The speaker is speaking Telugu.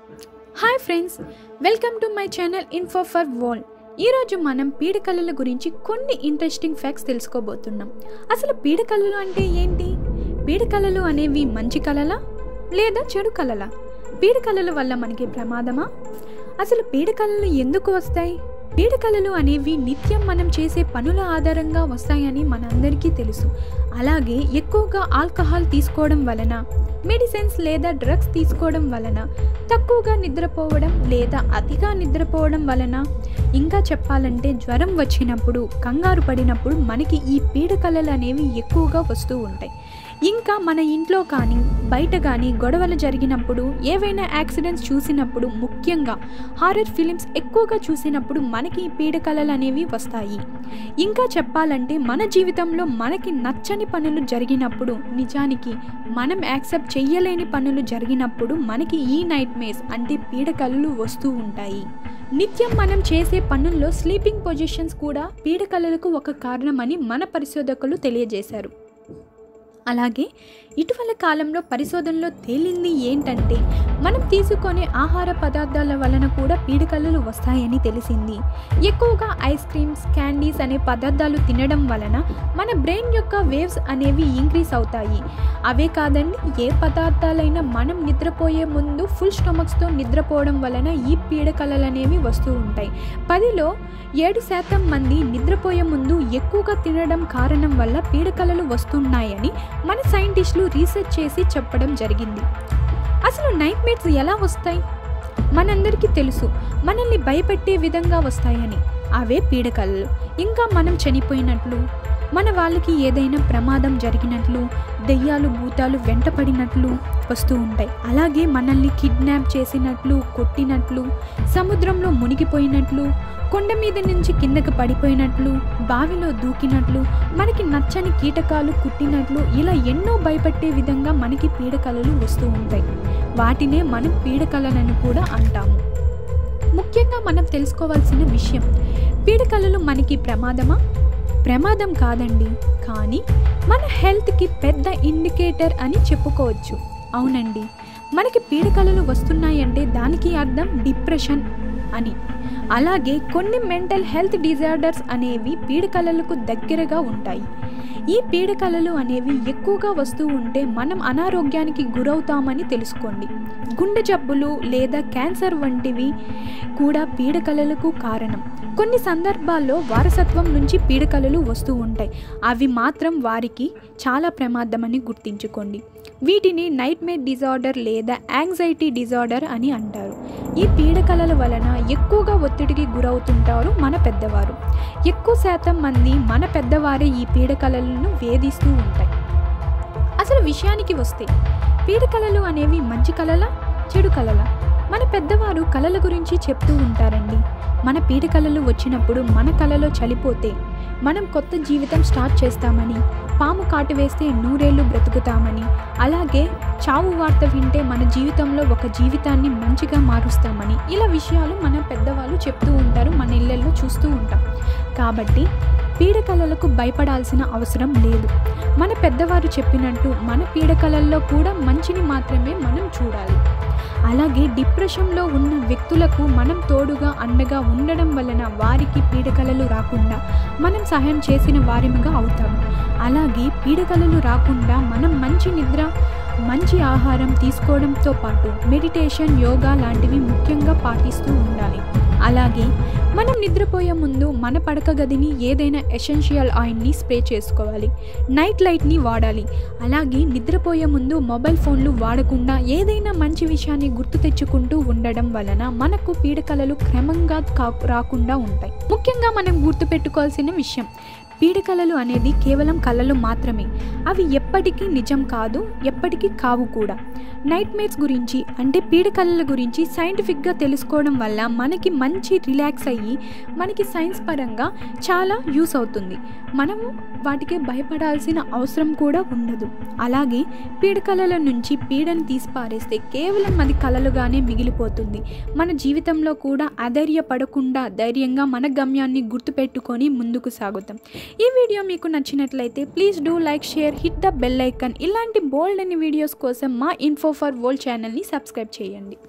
hi friends welcome to my channel info for world ఈరోజు మనం పీడకలల గురించి కొన్ని ఇంట్రెస్టింగ్ ఫ్యాక్ట్స్ తెలుసుకోబోతున్నాం అసలు పీడకలలు అంటే ఏంటి పీడకలలు అనేవి మంచి కలలా లేదా చెడు కలలా పీడకలల వల్ల మనకి ప్రమాదమా అసలు పీడకలలు ఎందుకు వస్తాయి పీడకలలు అనేవి నిత్యం మనం చేసే పనుల ఆధారంగా వస్తాయని మనందరికీ తెలుసు అలాగే ఎక్కువగా ఆల్కహాల్ తీసుకోవడం వలన మెడిసిన్స్ లేదా డ్రగ్స్ తీసుకోవడం వలన తక్కువగా నిద్రపోవడం లేదా అతిగా నిద్రపోవడం వలన ఇంకా చెప్పాలంటే జ్వరం వచ్చినప్పుడు కంగారు పడినప్పుడు మనకి ఈ పీడకలలు అనేవి ఎక్కువగా వస్తూ ఉంటాయి ఇంకా మన ఇంట్లో కానీ బయట కానీ గొడవలు జరిగినప్పుడు ఏవైనా యాక్సిడెంట్స్ చూసినప్పుడు ముఖ్యంగా హారర్ ఫిలిమ్స్ ఎక్కువగా చూసినప్పుడు మనకి ఈ పీడకలలు అనేవి వస్తాయి ఇంకా చెప్పాలంటే మన జీవితంలో మనకి నచ్చని పనులు జరిగినప్పుడు నిజానికి మనం యాక్సెప్ట్ చెయ్యలేని పనులు జరిగినప్పుడు మనకి ఈ నైట్ మేస్ అంటే పీడకలలు వస్తూ ఉంటాయి నిత్యం మనం చేసే పనుల్లో స్లీపింగ్ పొజిషన్స్ కూడా పీడకలలకు ఒక కారణమని మన పరిశోధకులు తెలియజేశారు అలాగే ఇటీవల కాలంలో పరిశోధనలో తేలింది ఏంటంటే మనం తీసుకునే ఆహార పదార్థాల వలన కూడా పీడకలలు వస్తాయని తెలిసింది ఎక్కువగా ఐస్ క్రీమ్స్ క్యాండీస్ అనే పదార్థాలు తినడం వలన మన బ్రెయిన్ యొక్క వేవ్స్ అనేవి ఇంక్రీస్ అవుతాయి అవే కాదండి ఏ పదార్థాలైనా మనం నిద్రపోయే ముందు ఫుల్ స్టమక్స్తో నిద్రపోవడం వలన ఈ పీడకలలు అనేవి వస్తూ ఉంటాయి పదిలో ఏడు శాతం మంది నిద్రపోయే ముందు ఎక్కువగా తినడం కారణం వల్ల పీడకలలు వస్తున్నాయని మన సైంటిస్టులు రీసెర్చ్ చేసి చెప్పడం జరిగింది అసలు నైట్ మేట్స్ ఎలా వస్తాయి మనందరికీ తెలుసు మనల్ని భయపెట్టే విధంగా వస్తాయని అవే పీడకలలు ఇంకా మనం చనిపోయినట్లు మన వాళ్ళకి ఏదైనా ప్రమాదం జరిగినట్లు దెయ్యాలు భూతాలు వెంటపడినట్లు వస్తూ ఉంటాయి అలాగే మనల్ని కిడ్నాప్ చేసినట్లు కొట్టినట్లు సముద్రంలో మునిగిపోయినట్లు కొండ మీద నుంచి కిందకి పడిపోయినట్లు బావిలో దూకినట్లు మనకి నచ్చని కీటకాలు కుట్టినట్లు ఇలా ఎన్నో భయపెట్టే విధంగా మనకి పీడకలలు వస్తూ ఉంటాయి వాటినే మనం పీడకలనని కూడా అంటాము ముఖ్యంగా మనం తెలుసుకోవాల్సిన విషయం పీడకలలు మనకి ప్రమాదమా ప్రమాదం కాదండి కానీ మన హెల్త్కి పెద్ద ఇండికేటర్ అని చెప్పుకోవచ్చు అవునండి మనకి పీడకలలు వస్తున్నాయంటే దానికి అర్థం డిప్రెషన్ అని అలాగే కొన్ని మెంటల్ హెల్త్ డిజార్డర్స్ అనేవి పీడకలలకు దగ్గరగా ఉంటాయి ఈ పీడకలలు అనేవి ఎక్కువగా వస్తూ ఉంటే మనం అనారోగ్యానికి గురవుతామని తెలుసుకోండి గుండె జబ్బులు లేదా క్యాన్సర్ వంటివి కూడా పీడకలలకు కారణం కొన్ని సందర్భాల్లో వారసత్వం నుంచి పీడకలలు వస్తూ ఉంటాయి అవి మాత్రం వారికి చాలా ప్రమాదమని గుర్తించుకోండి వీటిని నైట్ మేర్ డిజార్డర్ లేదా యాంగ్జైటీ డిజార్డర్ అని అంటారు ఈ పీడకలల వలన ఎక్కువగా ఒత్తిడికి గురవుతుంటారు మన పెద్దవారు ఎక్కువ శాతం మంది మన పెద్దవారే ఈ పీడకలలను వేధిస్తూ ఉంటాయి అసలు విషయానికి వస్తే పీడకలలు అనేవి మంచి కలలా చెడు కలలా మన పెద్దవారు కళల గురించి చెప్తూ ఉంటారండి మన పీడకలలు వచ్చినప్పుడు మన కలలో చలిపోతే మనం కొత్త జీవితం స్టార్ట్ చేస్తామని పాము కాటు వేస్తే నూరేళ్లు బ్రతుకుతామని అలాగే చావు వార్త వింటే మన జీవితంలో ఒక జీవితాన్ని మంచిగా మారుస్తామని ఇలా విషయాలు మన పెద్దవాళ్ళు చెప్తూ ఉంటారు మన ఇళ్ళల్లో చూస్తూ ఉంటాం కాబట్టి పీడకలలకు భయపడాల్సిన అవసరం లేదు మన పెద్దవారు చెప్పినట్టు మన పీడకలల్లో కూడా మంచిని మాత్రమే మనం చూడాలి అలాగే డిప్రెషన్లో ఉన్న వ్యక్తులకు మనం తోడుగా అండగా ఉండడం వలన వారికి పీడకలలు రాకుండా మనం సహాయం చేసిన వారిగా అవుతాము అలాగే పీడకలలు రాకుండా మనం మంచి నిద్ర మంచి ఆహారం తీసుకోవడంతో పాటు మెడిటేషన్ యోగా లాంటివి ముఖ్యంగా పాటిస్తూ ఉండాలి అలాగే మనం నిద్రపోయే ముందు మన పడక గదిని ఏదైనా ఎసెన్షియల్ ఆయిల్ని స్ప్రే చేసుకోవాలి నైట్ లైట్ని వాడాలి అలాగే నిద్రపోయే ముందు మొబైల్ ఫోన్లు వాడకుండా ఏదైనా మంచి విషయాన్ని గుర్తు తెచ్చుకుంటూ ఉండడం వలన మనకు పీడకలలు క్రమంగా కా రాకుండా ఉంటాయి ముఖ్యంగా మనం గుర్తుపెట్టుకోవాల్సిన విషయం పీడకలలు అనేది కేవలం కళలు మాత్రమే అవి ఎప్పటికీ నిజం కాదు ఎప్పటికీ కావు కూడా నైట్ మేట్స్ గురించి అంటే పీడకలల గురించి సైంటిఫిక్గా తెలుసుకోవడం వల్ల మనకి మంచి రిలాక్స్ అయ్యి మనకి సైన్స్ పరంగా చాలా యూస్ అవుతుంది మనము వాటికి భయపడాల్సిన అవసరం కూడా ఉండదు అలాగే పీడకలల నుంచి పీడను తీసి పారేస్తే కేవలం అది కలలుగానే మిగిలిపోతుంది మన జీవితంలో కూడా అధైర్యపడకుండా ధైర్యంగా మన గమ్యాన్ని గుర్తుపెట్టుకొని ముందుకు సాగుతాం ఈ వీడియో మీకు నచ్చినట్లయితే please do like share hit the bell icon ఇలాంటి బోల్డ్ అని వీడియోస్ కోసం మా ఇన్ఫో ఫర్ వరల్డ్ ఛానల్ని సబ్స్క్రైబ్ చేయండి